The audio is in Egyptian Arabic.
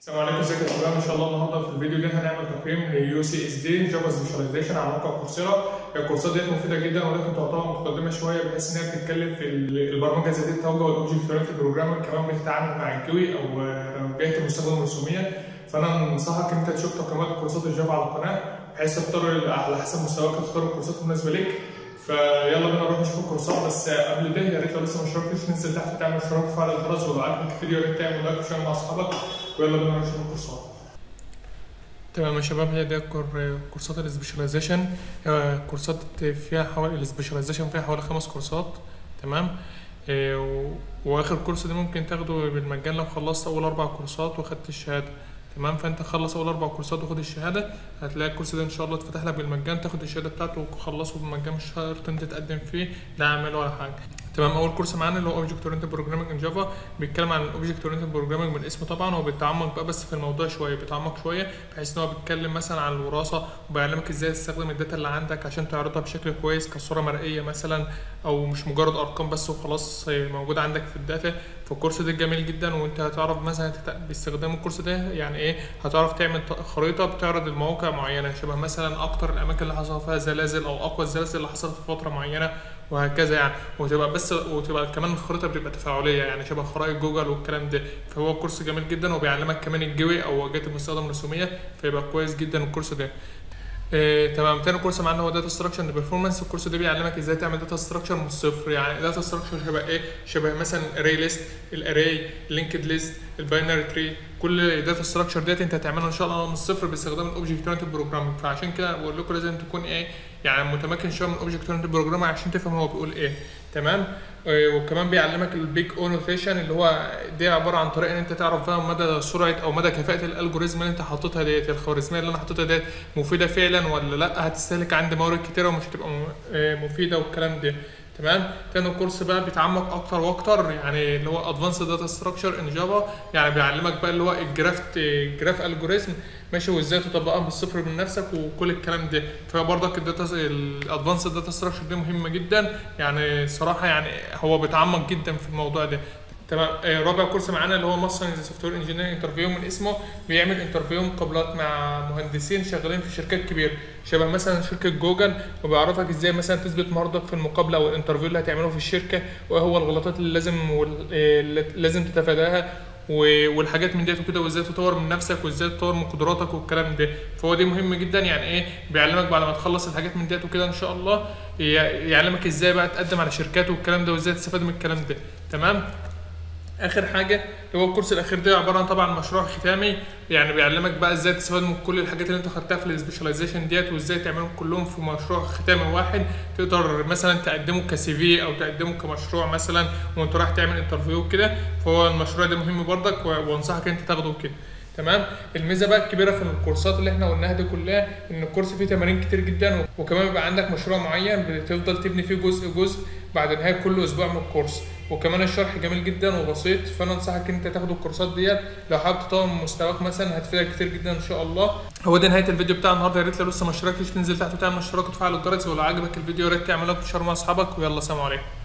السلام عليكم ازيكم يا شباب ان شاء الله النهارده في الفيديو ده هنعمل تقييم ليو سي اس دي جافا سبيشاليزيشن على موقع كورسيرا الكورسات ديت مفيده جدا ولكن تعتبر متقدمه شويه بحيث ان هي بتتكلم في البرمجه ذات التوجه والاوبجكت اورينتد بروجرامنج كمان بتتعامل مع الكيوي او جهه المستخدم الرسوميه فانا انصحك ان انت تشوف تقييمات كورسات الجافا على القناه بحيث تختار على حسب مستواك تختار الكورسات المناسبه ليك فيلا بينا نروح نشوف الكورسات بس قبل ده يا ريت لو لسه ما اشتركتش ننزل تحت تعمل اشتراك وفعل الجرس ولو عجبك الفيديو يا ريت تعمل لايك وشير مع اصحابك ويلا بينا نروح نشوف الكورسات تمام يا شباب هي دي كور- كورسات السبيشاليزيشن كورسات فيها حوالي السبيشاليزيشن فيها حوالي خمس كورسات تمام إيه، و- واخر كورس ده ممكن تاخده بالمجان لو خلصت اول اربع كورسات وخدت الشهاده تمام فانت خلص اول اربع كورسات وخد الشهاده هتلاقي الكورس ده ان شاء الله اتفتح لك بالمجان تاخد الشهاده بتاعته وخلصه بالمجان مش شرط انت تقدم فيه لا اعمال ولا حاجه تمام اول كورس معانا اللي هو اوبجكت اورينتد بروجرامنج ان جافا بيتكلم عن الاوبجكت اورينتد بروجرامنج من اسمه طبعا هو بيتعمق بقى بس في الموضوع شويه بيتعمق شويه بحيث ان هو بيتكلم مثلا عن الوراثه وبيعلمك ازاي تستخدم الداتا اللي عندك عشان تعرضها بشكل كويس كصوره مرئيه مثلا او مش مجرد ارقام بس وخلاص موجوده عندك في الداتا فالكورس ده جميل جدا وانت هتعرف مثلا تت- باستخدام الكورس ده يعني ايه هتعرف تعمل ط- خريطه بتعرض المواقع معينه شبه مثلا اكتر الاماكن اللي حصل فيها زلازل او اقوى الزلازل اللي حصلت في فتره معينه وهكذا يعني وتبقى بس وتبقى كمان الخريطه بتبقى تفاعليه يعني شبه خرائط جوجل والكلام ده فهو كورس جميل جدا وبيعلمك كمان الجوي او واجهه المستخدم الرسوميه فيبقى كويس جدا الكورس ده إيه تمام تاني كورس معانا هو داتا ستراكشر اند بيرفورمانس الكورس ده بيعلمك ازاي تعمل داتا ستراكشر من الصفر يعني داتا ستراكشر شبه ايه شبه مثلا اري ليست الاري لينكد ليست الباينري تري كل داتا ستراكشر ديت انت هتعملها ان شاء الله من الصفر باستخدام الاوبجكت اورينتد بروجرامنج فعشان كده بقول لكم لازم تكون ايه يعني متمكن شويه من الاوبجكت اورينتد بروجرامنج عشان تفهم هو بيقول ايه تمام إيه، وكمان بيعلمك البيج او نوتيشن اللي هو دي عباره عن طريقه ان انت تعرف بقى مدى سرعه او مدى كفاءه الالجوريزم اللي انت حاططها ديت الخوارزميه اللي انا حاططها ديت مفيده فعلا ولا لا هتستهلك عندي موارد كتيره ومش هتبقى م- آه، مفيده والكلام ده تمام تاني كورس بقى بيتعمق اكتر واكتر يعني اللي هو ادفانس داتا ستراكشر ان جافا يعني بيعلمك بقى اللي هو الجرافت جراف الجوريزم ماشي وازاي تطبقها من الصفر من نفسك وكل الكلام ده فبرضك الداتا الادفانس داتا ستراكشر دي مهمه جدا يعني صراحه يعني هو بيتعمق جدا في الموضوع ده تمام آه، رابع كورس معانا اللي هو ماستر سوفت وير انجينير انترفيو من اسمه بيعمل انترفيو مقابلات مع مهندسين شغالين في شركات كبيره شبه مثلا شركه جوجل وبيعرفك ازاي مثلا تثبت مهارتك في المقابله او الانترفيو اللي هتعمله في الشركه وايه هو الغلطات اللي لازم وال- آه، اللي لازم تتفاداها و- والحاجات من ديت وكده وازاي تطور من نفسك وازاي تطور من قدراتك والكلام ده فهو دي مهم جدا يعني ايه بيعلمك بعد ما تخلص الحاجات من ديت وكده ان شاء الله ي- يعلمك ازاي بقى تقدم على شركات والكلام ده وازاي تستفاد من الكلام ده تمام اخر حاجه هو الكورس الاخير ده عباره عن طبعا مشروع ختامي يعني بيعلمك بقى ازاي تستفاد من كل الحاجات اللي انت خدتها في السبيشاليزيشن ديت وازاي تعملهم كلهم في مشروع ختامي واحد تقدر مثلا تقدمه كسي في او تقدمه كمشروع مثلا وانت رايح تعمل انترفيو كده فهو المشروع ده مهم برضك و- وانصحك انت تاخده كده تمام الميزه بقى الكبيره في الكورسات اللي احنا قلناها دي كلها ان الكورس فيه تمارين كتير جدا وكمان بيبقى عندك مشروع معين بتفضل تبني فيه جزء جزء بعد نهايه كل اسبوع من الكورس وكمان الشرح جميل جدا وبسيط فانا انصحك ان انت تاخد الكورسات ديت لو حابب تطور من مستواك مثلا هتفيدك كتير جدا ان شاء الله هو ده نهايه الفيديو بتاع النهارده يا ريت لو لسه ما اشتركتش تنزل تحت وتعمل اشتراك وتفعل الجرس ولو عجبك الفيديو يا ريت تعمل لايك وتشير مع اصحابك ويلا سلام عليكم